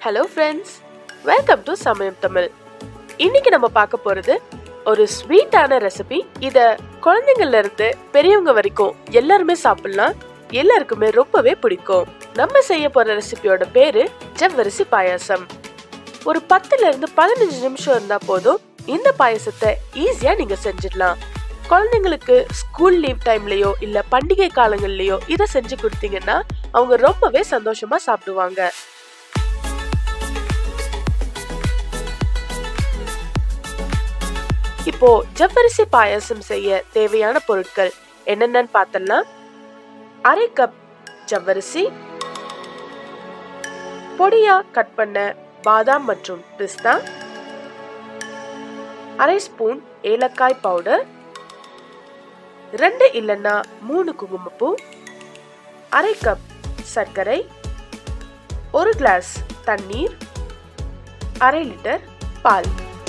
hello friends welcome to சமயம் தமிழ் இன்னைக்கு நம்ம பார்க்க போறது ஒரு ஸ்வீட்டான ரெசிபி இத குழந்தைங்கள்ல இருந்து பெரியவங்க வரைக்கும் எல்லாருமே சாப்பிடலாம் எல்லாருக்குமே ரொம்பவே பிடிக்கும் நம்ம செய்ய போற ரெசிபியோட பேரு ஜவ்வரிசி பாயாசம் ஒரு பத்துல இருந்து பதினஞ்சு நிமிஷம் இருந்தா போதும் இந்த பாயாசத்தை ஈஸியா நீங்க செஞ்சிடலாம் குழந்தைங்களுக்கு ஸ்கூல் லீவ் டைம்லயோ இல்ல பண்டிகை காலங்கள்லயோ இதை செஞ்சு கொடுத்தீங்கன்னா அவங்க ரொம்பவே சந்தோஷமா சாப்பிடுவாங்க இப்போ ஜவ்வரிசி பாயாசம் செய்ய தேவையான பொருட்கள் என்னென்னன்னு பார்த்தலாம் அரை கப் ஜவ்வரிசி பொடியா கட் பண்ண பாதாம் மற்றும் பிஸ்தா அரை ஸ்பூன் ஏலக்காய் பவுடர் ரெண்டு இல்லைன்னா மூணு குங்குமப்பூ அரை கப் சர்க்கரை ஒரு கிளாஸ் தண்ணீர் அரை லிட்டர் பால்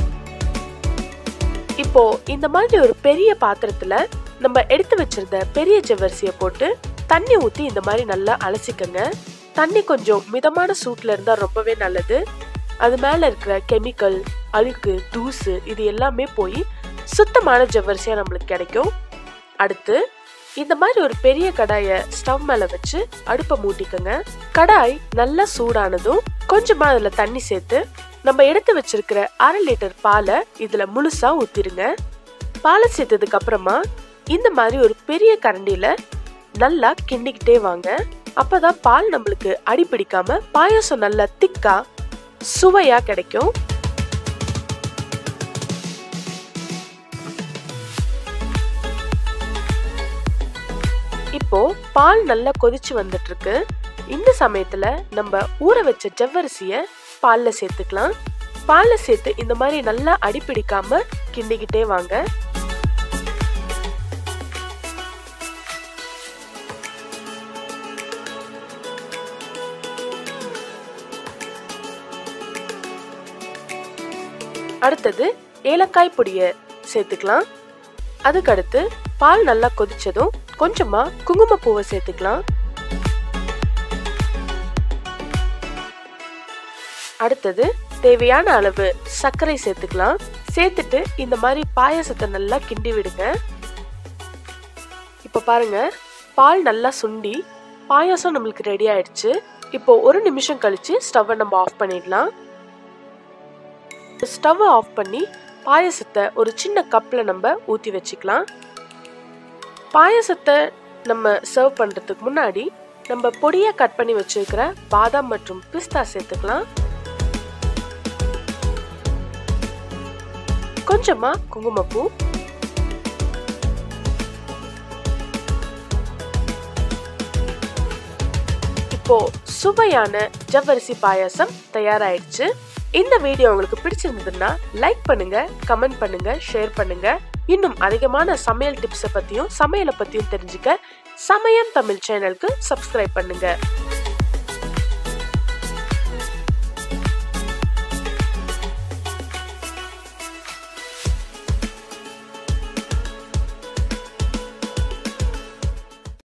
இப்போ இந்த மாதிரி ஒரு பெரிய பாத்திரத்துல நம்ம எடுத்து வச்சிருந்த பெரிய ஜவ்வரிசியை போட்டு தண்ணி ஊத்தி இந்த மாதிரி நல்லா அலசிக்கங்க தண்ணி கொஞ்சம் மிதமான சூட்ல இருந்தா ரொம்பவே நல்லது அது மேல இருக்கிற கெமிக்கல் அழுக்கு தூசு இது எல்லாமே போய் சுத்தமான ஜவ்வரிசியா நம்மளுக்கு கிடைக்கும் அடுத்து இந்த மாதிரி ஒரு பெரிய கடாயை ஸ்டவ் மேல வச்சு அடுப்பை மூட்டிக்கங்க கடாய் நல்லா சூடானதும் கொஞ்சமா அதுல தண்ணி சேர்த்து நம்ம எடுத்து வச்சிருக்கிற அரை லிட்டர் பாலை இதுல முழுசா ஊத்திருங்க பாலை சேர்த்ததுக்கு அப்புறமா இந்த மாதிரி ஒரு பெரிய கரண்டியில நல்லா கிண்டிக்கிட்டே வாங்க அப்பதான் பால் நம்மளுக்கு அடி பிடிக்காம பாயாசம் நல்லா திக்கா சுவையா கிடைக்கும் இப்போ பால் நல்லா கொதிச்சு வந்துட்டு இருக்கு இந்த சமயத்துல நம்ம ஊற வச்ச ஜவ்வரிசிய பால்ல சேர்த்துக்கலாம் பால்ல சேர்த்து இந்த மாதிரி நல்லா அடிப்பிடிக்காம கிண்டிக்கிட்டே வாங்க அடுத்தது ஏலக்காய் பொடிய சேர்த்துக்கலாம் அதுக்கடுத்து பால் நல்லா கொதிச்சதும் கொஞ்சமா குங்குமப்பூவை சேர்த்துக்கலாம் அடுத்தது தேவையான அளவு சர்க்கரை சேர்த்துக்கலாம் சேர்த்துட்டு இந்த மாதிரி பாயாசத்தை நல்லா கிண்டி விடுங்க இப்போ பாருங்க பால் நல்லா சுண்டி பாயாசம் நம்மளுக்கு ரெடி ஆயிடுச்சு இப்போ ஒரு நிமிஷம் கழிச்சு ஸ்டவ்வை நம்ம ஆஃப் பண்ணிடலாம் ஸ்டவ் ஆஃப் பண்ணி பாயாசத்தை ஒரு சின்ன கப்பில் நம்ம ஊற்றி வச்சுக்கலாம் பாயாசத்தை நம்ம சர்வ் பண்ணுறதுக்கு முன்னாடி நம்ம பொடியாக கட் பண்ணி வச்சிருக்கிற பாதாம் மற்றும் பிஸ்தா சேர்த்துக்கலாம் கொஞ்சமா குங்குமப்பூ இப்போ சுவையான ஜவ்வரிசி பாயாசம் தயாராயிடுச்சு இந்த வீடியோ உங்களுக்கு பிடிச்சிருந்ததுன்னா லைக் பண்ணுங்க கமெண்ட் பண்ணுங்க ஷேர் பண்ணுங்க இன்னும் அதிகமான சமையல் டிப்ஸை பத்தியும் சமையலை பத்தியும் தெரிஞ்சுக்க சமயம் தமிழ் சேனலுக்கு சப்ஸ்கிரைப் பண்ணுங்க